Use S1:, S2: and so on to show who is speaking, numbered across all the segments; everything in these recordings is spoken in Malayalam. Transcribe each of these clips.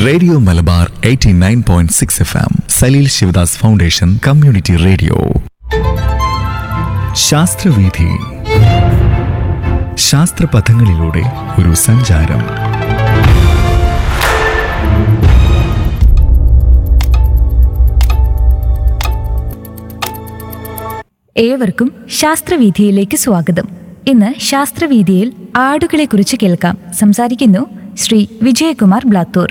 S1: radio Malabar 89.6 point six F M Saleel Sivadas foundation community radio ശാസ്ത്രവീഥി ശാസ്ത്രപഥങ്ങളിലൂടെ ഒരു സഞ്ചാരം
S2: ഏവർക്കും ശാസ്ത്രവീഥിയിലേക്ക് സ്വാഗതം ഇന്ന് ശാസ്ത്രവീഥിയിൽ ആടുകളെക്കുറിച്ച് കേൾക്കാം സംസാരിക്കുന്നു ശ്രീ വിജയകുമാർ ബ്ലാത്തൂർ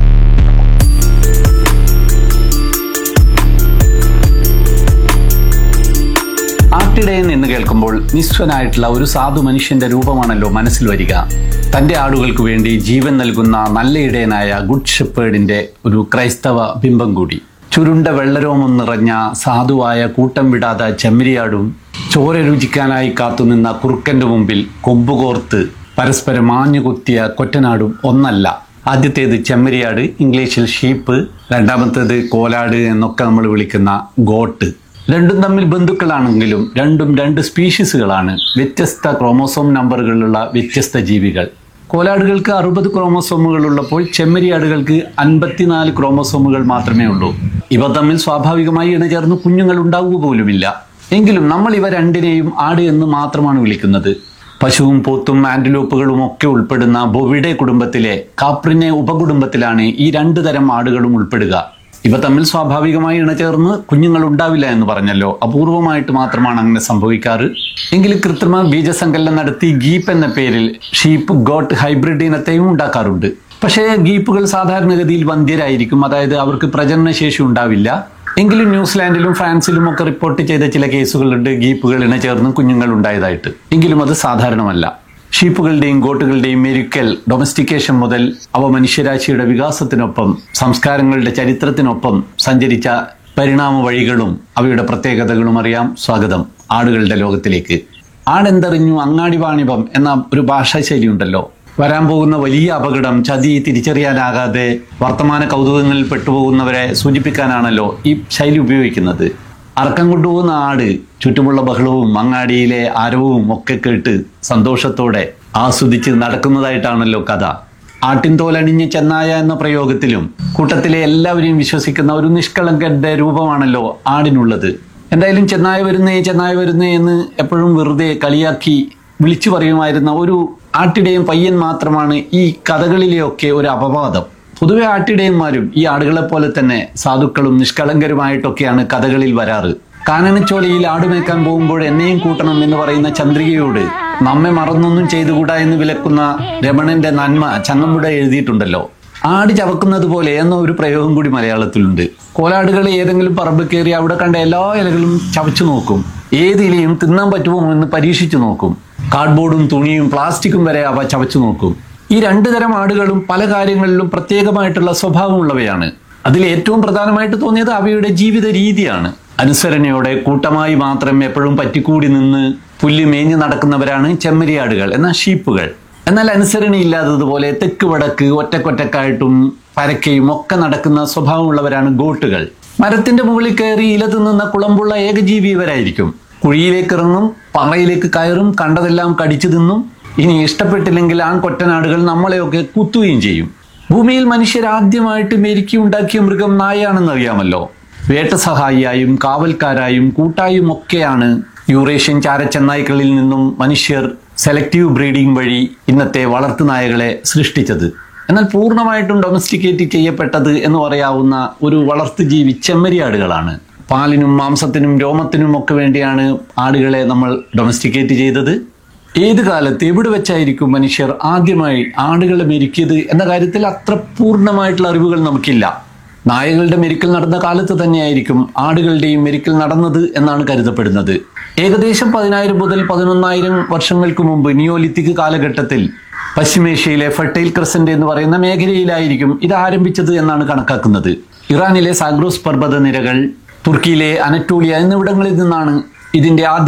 S3: ആട്ടിടയൻ എന്ന് കേൾക്കുമ്പോൾ നിസ്വനായിട്ടുള്ള ഒരു സാധു മനുഷ്യന്റെ രൂപമാണല്ലോ മനസ്സിൽ വരിക തന്റെ ആടുകൾക്ക് വേണ്ടി ജീവൻ നൽകുന്ന നല്ല ഇടയനായ ഗുഡ് ഷെപ്പേർഡിന്റെ ഒരു ക്രൈസ്തവ ബിംബം കൂടി ചുരുണ്ട വെള്ളരോമം നിറഞ്ഞ സാധുവായ കൂട്ടം വിടാത്ത ചെമ്മരിയാടും ചോര രുചിക്കാനായി കാത്തുനിന്ന കുറുക്കന്റെ മുമ്പിൽ കൊമ്പുകോർത്ത് പരസ്പരം മാഞ്ഞു കുത്തിയ കൊറ്റനാടും ഒന്നല്ല ആദ്യത്തേത് ചെമ്മരിയാട് ഇംഗ്ലീഷിൽ ഷീപ്പ് രണ്ടാമത്തേത് കോലാട് എന്നൊക്കെ നമ്മൾ വിളിക്കുന്ന ഗോട്ട് രണ്ടും തമ്മിൽ ബന്ധുക്കളാണെങ്കിലും രണ്ടും രണ്ട് സ്പീഷീസുകളാണ് വ്യത്യസ്ത ക്രോമോസോം നമ്പറുകളുള്ള വ്യത്യസ്ത ജീവികൾ കോലാടുകൾക്ക് അറുപത് ക്രോമോസോമുകൾ ഉള്ളപ്പോൾ ചെമ്മരിയാടുകൾക്ക് അൻപത്തിനാല് ക്രോമോസോമുകൾ മാത്രമേ ഉള്ളൂ ഇവ തമ്മിൽ സ്വാഭാവികമായി ഇണചേർന്ന് കുഞ്ഞുങ്ങൾ ഉണ്ടാവുക പോലുമില്ല എങ്കിലും നമ്മൾ ഇവ രണ്ടിനെയും ആട് എന്ന് മാത്രമാണ് വിളിക്കുന്നത് പശുവും പോത്തും ആന്റിലോപ്പുകളും ഒക്കെ ഉൾപ്പെടുന്ന ബൊവിഡെ കുടുംബത്തിലെ കാപ്രിനെ ഉപകുടുംബത്തിലാണ് ഈ രണ്ടു തരം ആടുകളും ഉൾപ്പെടുക ഇവ തമ്മിൽ സ്വാഭാവികമായി ഇണചേർന്ന് കുഞ്ഞുങ്ങൾ ഉണ്ടാവില്ല എന്ന് പറഞ്ഞല്ലോ അപൂർവമായിട്ട് മാത്രമാണ് അങ്ങനെ സംഭവിക്കാറ് എങ്കിലും കൃത്രിമ ബീജസങ്കലനം നടത്തി ഗീപ്പ് എന്ന പേരിൽ ഷീപ്പ് ഗോട്ട് ഹൈബ്രിഡ് ഇനത്തെയും ഉണ്ടാക്കാറുണ്ട് പക്ഷേ ഗീപ്പുകൾ സാധാരണഗതിയിൽ വന്ധ്യരായിരിക്കും അതായത് അവർക്ക് പ്രജനനശേഷി ഉണ്ടാവില്ല എങ്കിലും ന്യൂസിലാൻഡിലും ഫ്രാൻസിലും ഒക്കെ റിപ്പോർട്ട് ചെയ്ത ചില കേസുകളുണ്ട് ഗീപ്പുകൾ ഇണചേർന്ന് കുഞ്ഞുങ്ങൾ ഉണ്ടായതായിട്ട് എങ്കിലും അത് സാധാരണമല്ല ഷീപ്പുകളുടെയും ഗോട്ടുകളുടെയും മെരുക്കൽ ഡൊമസ്റ്റിക്കേഷൻ മുതൽ അവ മനുഷ്യരാശിയുടെ വികാസത്തിനൊപ്പം സംസ്കാരങ്ങളുടെ ചരിത്രത്തിനൊപ്പം സഞ്ചരിച്ച പരിണാമ വഴികളും അവയുടെ പ്രത്യേകതകളും അറിയാം സ്വാഗതം ആടുകളുടെ ലോകത്തിലേക്ക് ആടെന്തറിഞ്ഞു അങ്ങാടി വാണിഭം എന്ന ഒരു ഭാഷാശൈലി ഉണ്ടല്ലോ വരാൻ പോകുന്ന വലിയ അപകടം ചതി തിരിച്ചറിയാനാകാതെ വർത്തമാന കൗതുകങ്ങളിൽ പെട്ടുപോകുന്നവരെ സൂചിപ്പിക്കാനാണല്ലോ ഈ ശൈലി ഉപയോഗിക്കുന്നത് അറക്കം കൊണ്ടുപോകുന്ന ആട് ചുറ്റുമുള്ള ബഹളവും അങ്ങാടിയിലെ ആരവവും ഒക്കെ കേട്ട് സന്തോഷത്തോടെ ആസ്വദിച്ച് നടക്കുന്നതായിട്ടാണല്ലോ കഥ ആട്ടിൻതോലണിഞ്ഞ് ചെന്നായ എന്ന പ്രയോഗത്തിലും കൂട്ടത്തിലെ എല്ലാവരെയും വിശ്വസിക്കുന്ന ഒരു നിഷ്കളങ്കന്റെ രൂപമാണല്ലോ ആടിനുള്ളത് എന്തായാലും ചെന്നായ വരുന്നേ ചെന്നായ വരുന്നേ എന്ന് എപ്പോഴും വെറുതെ കളിയാക്കി വിളിച്ചു പറയുമായിരുന്ന ഒരു ആട്ടിടയും പയ്യൻ മാത്രമാണ് ഈ കഥകളിലെയൊക്കെ ഒരു അപവാദം പൊതുവെ ആട്ടിടയന്മാരും ഈ ആടുകളെ പോലെ തന്നെ സാധുക്കളും നിഷ്കളങ്കരുമായിട്ടൊക്കെയാണ് കഥകളിൽ വരാറ് കാനനച്ചോലയിൽ ആടുമേക്കാൻ പോകുമ്പോൾ എന്നെയും കൂട്ടണം എന്ന് പറയുന്ന ചന്ദ്രികയോട് നമ്മെ മറന്നൊന്നും ചെയ്തുകൂടാ എന്ന് വിലക്കുന്ന രമണന്റെ നന്മ ചങ്ങമ്പുഴ എഴുതിയിട്ടുണ്ടല്ലോ ആട് ചവക്കുന്നത് പോലെ എന്ന ഒരു പ്രയോഗം കൂടി മലയാളത്തിലുണ്ട് കോലാടുകൾ ഏതെങ്കിലും പറമ്പ് കയറി അവിടെ കണ്ട എല്ലാ ഇലകളും ചവച്ചു നോക്കും ഏത് ഇലയും തിന്നാൻ പറ്റുമോ എന്ന് പരീക്ഷിച്ചു നോക്കും കാർഡ്ബോർഡും തുണിയും പ്ലാസ്റ്റിക്കും വരെ അവ ചവച്ചു നോക്കും ഈ രണ്ടു തരം ആടുകളും പല കാര്യങ്ങളിലും പ്രത്യേകമായിട്ടുള്ള സ്വഭാവമുള്ളവയാണ് അതിൽ ഏറ്റവും പ്രധാനമായിട്ട് തോന്നിയത് അവയുടെ ജീവിത രീതിയാണ് അനുസരണയോടെ കൂട്ടമായി മാത്രം എപ്പോഴും പറ്റിക്കൂടി നിന്ന് പുല്ല് മേഞ്ഞു നടക്കുന്നവരാണ് ചെമ്മരിയാടുകൾ എന്ന ഷീപ്പുകൾ എന്നാൽ അനുസരണയില്ലാത്തതുപോലെ തെക്ക് വടക്ക് ഒറ്റക്കൊറ്റക്കായിട്ടും പരക്കയും ഒക്കെ നടക്കുന്ന സ്വഭാവമുള്ളവരാണ് ഗോട്ടുകൾ മരത്തിന്റെ മുകളിൽ കയറി ഇല തിന്നുന്ന കുളമ്പുള്ള ഏകജീവി ഇവരായിരിക്കും കുഴിയിലേക്ക് ഇറങ്ങും പാറയിലേക്ക് കയറും കണ്ടതെല്ലാം കടിച്ചു തിന്നും ഇനി ഇഷ്ടപ്പെട്ടില്ലെങ്കിൽ ആൺകൊറ്റനാടുകൾ നമ്മളെയൊക്കെ കുത്തുകയും ചെയ്യും ഭൂമിയിൽ മനുഷ്യർ ആദ്യമായിട്ട് മെരുക്കി ഉണ്ടാക്കിയ മൃഗം നായയാണെന്ന് അറിയാമല്ലോ വേട്ടസഹായിയായും കാവൽക്കാരായും കൂട്ടായും ഒക്കെയാണ് യൂറേഷ്യൻ ചാരച്ചെന്നായ്ക്കളിൽ നിന്നും മനുഷ്യർ സെലക്റ്റീവ് ബ്രീഡിംഗ് വഴി ഇന്നത്തെ വളർത്തുനായകളെ സൃഷ്ടിച്ചത് എന്നാൽ പൂർണ്ണമായിട്ടും ഡൊമസ്റ്റിക്കേറ്റ് ചെയ്യപ്പെട്ടത് എന്ന് പറയാവുന്ന ഒരു വളർത്തുജീവി ചെമ്മരിയാടുകളാണ് പാലിനും മാംസത്തിനും രോമത്തിനും ഒക്കെ വേണ്ടിയാണ് ആടുകളെ നമ്മൾ ഡൊമസ്റ്റിക്കേറ്റ് ചെയ്തത് ഏത് കാലത്ത് എവിടെ വെച്ചായിരിക്കും മനുഷ്യർ ആദ്യമായി ആടുകളെ മെരുക്കിയത് എന്ന കാര്യത്തിൽ അത്ര പൂർണ്ണമായിട്ടുള്ള അറിവുകൾ നമുക്കില്ല നായകളുടെ മെരുക്കൽ നടന്ന കാലത്ത് തന്നെയായിരിക്കും ആടുകളുടെയും മെരുക്കൽ നടന്നത് എന്നാണ് കരുതപ്പെടുന്നത് ഏകദേശം പതിനായിരം മുതൽ പതിനൊന്നായിരം വർഷങ്ങൾക്ക് മുമ്പ് നിയോലിത്തിക് കാലഘട്ടത്തിൽ പശ്ചിമേഷ്യയിലെ ഫെർട്ടൈൽ ക്രസന്റ് എന്ന് പറയുന്ന മേഖലയിലായിരിക്കും ഇത് ആരംഭിച്ചത് എന്നാണ് കണക്കാക്കുന്നത് ഇറാനിലെ സാഗ്രോസ് പർവ്വത നിരകൾ തുർക്കിയിലെ അനറ്റോളിയ എന്നിവിടങ്ങളിൽ നിന്നാണ് ഇതിന്റെ ആദ്യ